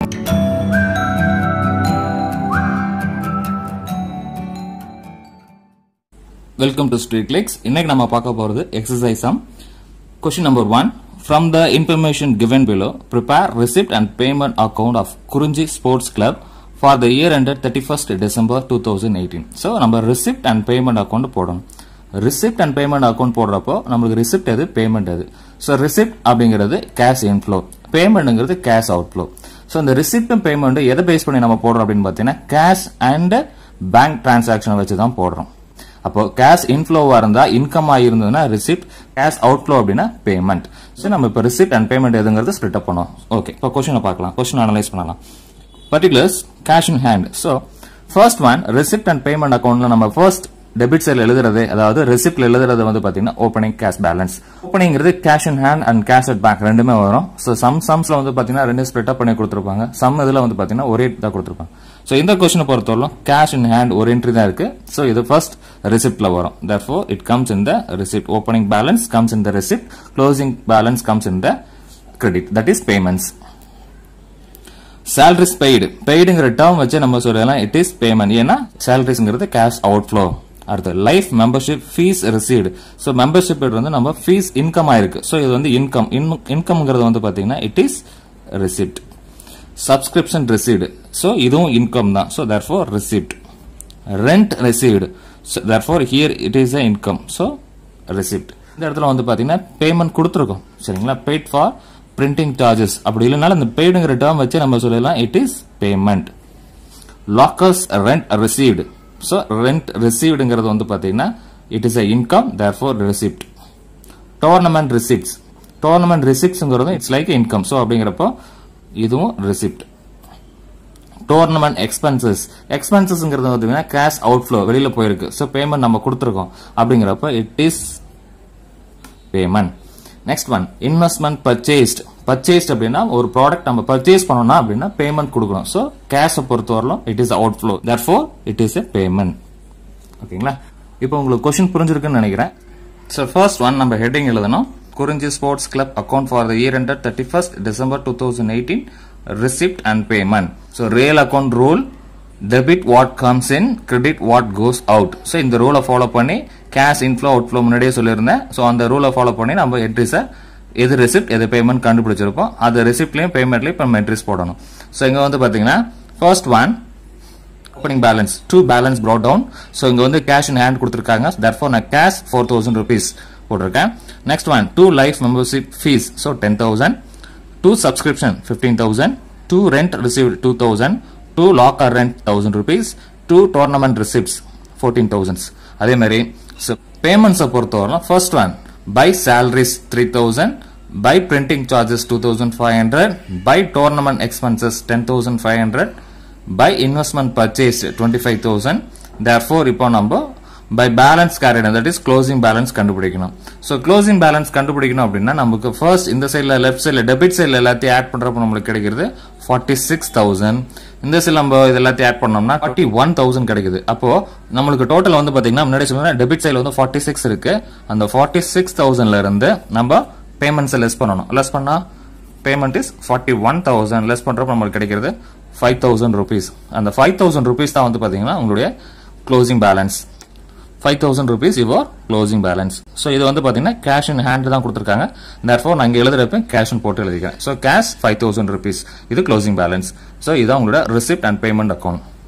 welcome to street clicks இன்னைக்கு நம்ம பார்க்க போறது exercise sum question number one from the information given below prepare receipt and payment account of Kurinji sports club for the year ended thirty first December two thousand eighteen so நம்ம receipt and payment account போடணும் receipt and payment account போடுறப்போ நம்மளுக்கு receipt எது payment எது so receipt அப்படிங்கிறது cash inflow பேமெண்ட்ங்கிறது cash outflow so இந்த ரிசிப்டும் பேமெண்ட் எதை பேஸ் பண்ணி நம்ம போடுறோம் அப்படின்னு பார்த்தீங்கன்னா கேஷ் அண்ட் பேங்க் டிரான்சாக்ஷனை வச்சு தான் போடுறோம் அப்போ கேஷ் இன்ஃப்ளோவா இருந்தா இன்கம் இருந்ததுன்னா ரிசிப்ட் கேஷ் அவுட்ஃப்ளோ அப்படின்னா பேமெண்ட் ஸோ நம்ம இப்போ ரிசிப்ட் அண்ட் பேமெண்ட் எதுங்கிறது ஸ்பிளிட் அப் பண்ணுவோம் ஓகே இப்போ கொஸ்டினை பார்க்கலாம் கொஸ்டின் அனலைஸ் பண்ணலாம் particulars cash in hand so first one receipt and payment அக்கௌண்ட்ல நம்ம ஃபர்ஸ்ட் டெபிட் சைடில் எழுதுறது அதாவது ரெசிப்ட்ல எழுதுறது வந்து பாத்தீங்கன்னா ஓப்பனிங் கேஷ் பேலன்ஸ் ஓப்பனிங்கிறது cash in hand and cash at bank ரெண்டுமே வரும் ஸோ சம் சம்ஸ்ல வந்து பாத்தீங்கன்னா ரெண்டு ஸ்பிளிட் அப் பண்ணி கொடுத்துருப்பாங்க சம் இதுல வந்து பாத்தீங்கன்னா ஒரே தான் கொடுத்துருப்பாங்க ஸோ இந்த கொஸ்டினை பொறுத்தவரைக்கும் கேஷ் இன் ஹேண்ட் ஒரு என்ட்ரி தான் இருக்கு ஸோ இது ஃபர்ஸ்ட் ரிசிப்ட்ல வரும் therefore it comes in the receipt opening balance comes in the receipt closing balance comes in the credit that is payments salaries paid பெய்டுங்கிற டேர்ம் வச்சு நம்ம சொல்லலாம் இட் இஸ் பேமெண்ட் ஏன்னா சேலரிஸ்ங்கிறது கேஷ் அவுட்ஃப்ளோ அடுத்து life membership fees received so membership வந்து நம்ம fees income ஆயிருக்கு ஸோ இது வந்து இன்கம் இன்கம்ங்கிறது வந்து பாத்தீங்கன்னா it is receipt subscription received so இதுவும் இன்கம் தான் so therefore receipt rent received therefore here it is a income so receipt இந்த இடத்துல வந்து பாத்தீங்கன்னா பேமெண்ட் கொடுத்துருக்கோம் சரிங்களா பெய்ட் ஃபார் பிரிண்டிங் சார்ஜஸ் அப்படி இல்லைனாலும் இந்த பெய்டுங்கிற டேர்ம் வச்சு நம்ம சொல்லலாம் it is payment lockers rent received so rent ரிசீவ்டுங்கிறது வந்து பாத்தீங்கன்னா it is a income therefore receipt tournament receipts tournament ரிசிப்ட்ஸ்ங்கிறது இட்ஸ் லைக் இன்கம் ஸோ அப்படிங்கிறப்போ இதுவும் ரிசிப்ட் டோர்னமெண்ட் எக்ஸ்பென்சஸ் எக்ஸ்பென்சஸ்ங்கிறது பார்த்தீங்கன்னா கேஷ் அவுட்ஃப்ளோ வெளியில போயிருக்கு ஸோ பேமெண்ட் நம்ம கொடுத்துருக்கோம் அப்படிங்கிறப்ப it is payment next one investment purchased purchased அப்படின்னா ஒரு ப்ராடக்ட் நம்ம பர்ச்சேஸ் பண்ணோம்னா அப்படின்னா பேமெண்ட் கொடுக்கணும் ஸோ கேஷை பொறுத்தவரையிலும் it is outflow therefore it is a payment ஓகேங்களா இப்போ உங்களுக்கு கொஸ்டின் புரிஞ்சிருக்குன்னு நினைக்கிறேன் ஸோ ஃபர்ஸ்ட் ஒன் நம்ம ஹெட்டிங் எழுதணும் Kurinji sports club account for the year ended thirty first December two thousand eighteen receipt and payment so real account rule debit what comes in credit what goes out so இந்த ரூலை follow பண்ணி cash inflow outflow முன்னாடியே சொல்லியிருந்தேன் so அந்த ரூலை follow பண்ணி நம்ம என்ட்ரிஸை எது ரெசிப்ட் எது பேமெண்ட் கண்டுபிடிச்சிருப்போம் அது ரெசிப்ட்லையும் பேமெண்ட்லையும் இப்போ நம்ம என்ட்ரிஸ் போடணும் ஸோ இங்கே வந்து பார்த்தீங்கன்னா first one opening balance to balance brought down so இங்கே வந்து கேஷ் இன் ஹேண்ட் கொடுத்துருக்காங்க தர்ஃபோர் நான் கேஷ் ஃபோர் தௌசண்ட் ருபீஸ் போட்டிருக்கேன் next one to life membership fees so ten thousand to subscription fifteen thousand to rent receive two thousand to locker rent thousand rupees to tournament receipts fourteen thousands அதே மாதிரி பேமெண்ட்ஸை பொறுத்தவரை first one by salaries three thousand by printing charges two thousand five hundred by tournament expenses ten thousand five hundred by investment purchase twenty five thousand therefore இப்போ நம்ம by balance carried that is closing balance கண்டுபிடிக்கணும் so closing balance கண்டுபிடிக்கணும் அப்படின்னா நமக்கு first இந்த சைடில் left சைடில் debit சைடில் எல்லாத்தையும் ஆட் பண்ணுறப்போ நம்மளுக்கு கிடைக்கிறது ஃபார்ட்டி சிக்ஸ் தௌசண்ட் இந்த சைடில் நம்ம இது எல்லாத்தையும் ஆட் பண்ணோம்னா ஃபார்ட்டி ஒன் தௌசண்ட் கிடைக்குது அப்போ நம்மளுக்கு டோட்டல் வந்து பார்த்தீங்கன்னா முன்னாடி சொன்னா டெபிட் சைடில் வந்து ஃபார்ட்டி சிக்ஸ் இருக்கு அந்த ஃபார்ட்டி சிக்ஸ் தௌசண்ட்ல இருந்து நம்ம பேமெண்ட்ஸை லெஸ் பண்ணணும் லெஸ் பண்ணா payment is forty one thousand less பண்றப்ப நம்மளுக்கு கிடைக்கிறது ஃபைவ் தௌசண்ட் ருபீஸ் அந்த ஃபைவ் தௌசண்ட் ருபீஸ் தான் வந்து பார்த்தீங்கன்னா உங்களுடைய closing balance five thousand rupees your closing balance so இது வந்து பார்த்தீங்கன்னா கேஷ் இன் ஹேண்ட் தான் கொடுத்துருக்காங்க தேர்ஃபோர் நான் இங்கே எழுதுறப்ப கேஷ் போட்டு எழுதிக்கிறேன் so cash five thousand rupees இது க்ளோசிங் பேலன்ஸ் ஸோ இதுதான் உங்களோட ரிசிப்ட் அண்ட் பேமெண்ட் அக்கௌண்ட்